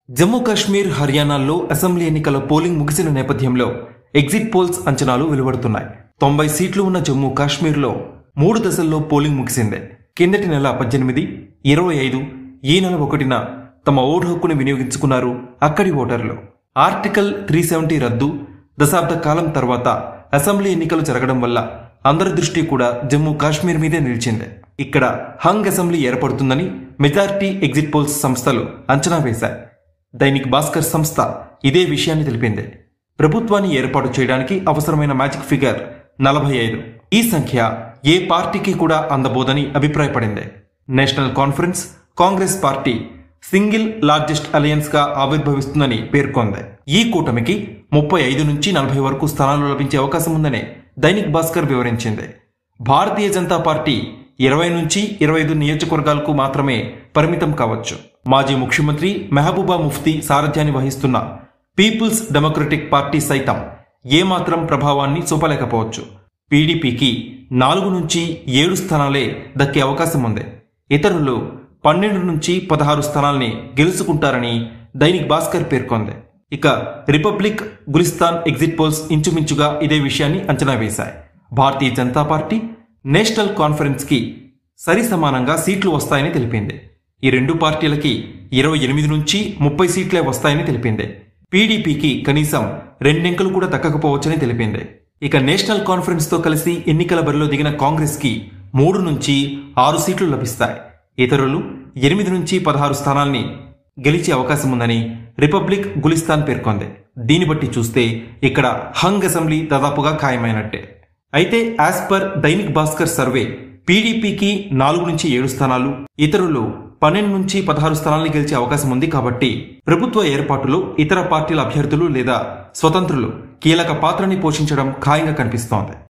జమ్మూ కాశ్మీర్ హర్యానాల్లో అసెంబ్లీ ఎన్నికల పోలింగ్ ముగిసిన నేపథ్యంలో ఎగ్జిట్ పోల్స్ అంచనాలు వెలువడుతున్నాయి తొంభై సీట్లు ఉన్న జమ్మూ కాశ్మీర్లో మూడు దశల్లో పోలింగ్ ముగిసిందే కిందటి నెల పద్దెనిమిది ఇరవై ఐదు ఈ నెల ఒకటిన తమ ఓటు హక్కును వినియోగించుకున్నారు అక్కడి ఓటర్లు ఆర్టికల్ త్రీ సెవెంటీ రద్దు దశాబ్ద కాలం తర్వాత అసెంబ్లీ ఎన్నికలు జరగడం వల్ల అందరి దృష్టి కూడా జమ్మూ కాశ్మీర్ మీదే నిలిచింది ఇక్కడ హంగ్ అసెంబ్లీ ఏర్పడుతుందని మెజారిటీ ఎగ్జిట్ పోల్స్ సంస్థలు అంచనా వేశాయి దైనిక్ భాస్కర్ సంస్థ ఇదే విషయాన్ని తెలిపింది ప్రభుత్వాన్ని ఏర్పాటు చేయడానికి అవసరమైన మ్యాజిక్ ఫిగర్ నలభై ఐదు ఈ సంఖ్య ఏ పార్టీకి కూడా అందబోదని అభిప్రాయపడింది national conference Congress party single largest alliance గా ఆవిర్భవిస్తుందని పేర్కొంది ఈ కూటమికి ముప్పై ఐదు నుంచి నలభై వరకు స్థానాలు లభించే అవకాశం ఉందని దైనిక్ భాస్కర్ వివరించింది భారతీయ జనతా పార్టీ ఇరవై నుంచి ఇరవై ఐదు నియోజకవర్గాలకు మాత్రమే పరిమితం కావచ్చు మాజీ ముఖ్యమంత్రి మెహబూబా ముఫ్తీ సారథ్యాన్ని వహిస్తున్న పీపుల్స్ డెమోక్రటిక్ పార్టీ సైతం ఏమాత్రం ప్రభావాన్ని చూపలేకపోవచ్చు పీడీపీకి నాలుగు నుంచి ఏడు స్థానాలే దక్కే అవకాశం ఉంది ఇతరులు పన్నెండు నుంచి పదహారు స్థానాల్ని గెలుచుకుంటారని దైనిక్ భాస్కర్ పేర్కొంది ఇక రిపబ్లిక్ గులిస్తాన్ ఎగ్జిట్ పోల్స్ ఇంచుమించుగా ఇదే విషయాన్ని అంచనా వేశాయి Bharatiya Janata party national conference కి సరి సమానంగా సీట్లు వస్తాయని తెలిపింది ఈ రెండు పార్టీలకి ఇరవై ఎనిమిది నుంచి ముప్పై సీట్లే వస్తాయని తెలిపింది పీడీపీకి కనీసం రెండెంకలు కూడా దక్కకపోవచ్చని తెలిపింది ఇక నేషనల్ కాన్ఫరెన్స్ తో కలిసి ఎన్నికల బరిలో దిగిన కాంగ్రెస్ కి మూడు నుంచి ఆరు సీట్లు లభిస్తాయి ఇతరులు ఎనిమిది నుంచి పదహారు స్థానాల్ని గెలిచే అవకాశం ఉందని రిపబ్లిక్ గులిస్తాన్ పేర్కొంది దీన్ని బట్టి చూస్తే ఇక్కడ హంగ్ అసెంబ్లీ దాదాపుగా ఖాయమైనట్టే అయితే as per Dainik Bhaskar survey పీడీపీకి నాలుగు నుంచి ఏడు స్థానాలు ఇతరులు పన్నెండు నుంచి పదహారు స్థానాలను గెలిచే అవకాశం ఉంది కాబట్టి ప్రభుత్వ ఏర్పాటులో ఇతర పార్టీల అభ్యర్థులు లేదా స్వతంత్రులు కీలక పాత్రని పోషించడం ఖాయంగా కనిపిస్తోంది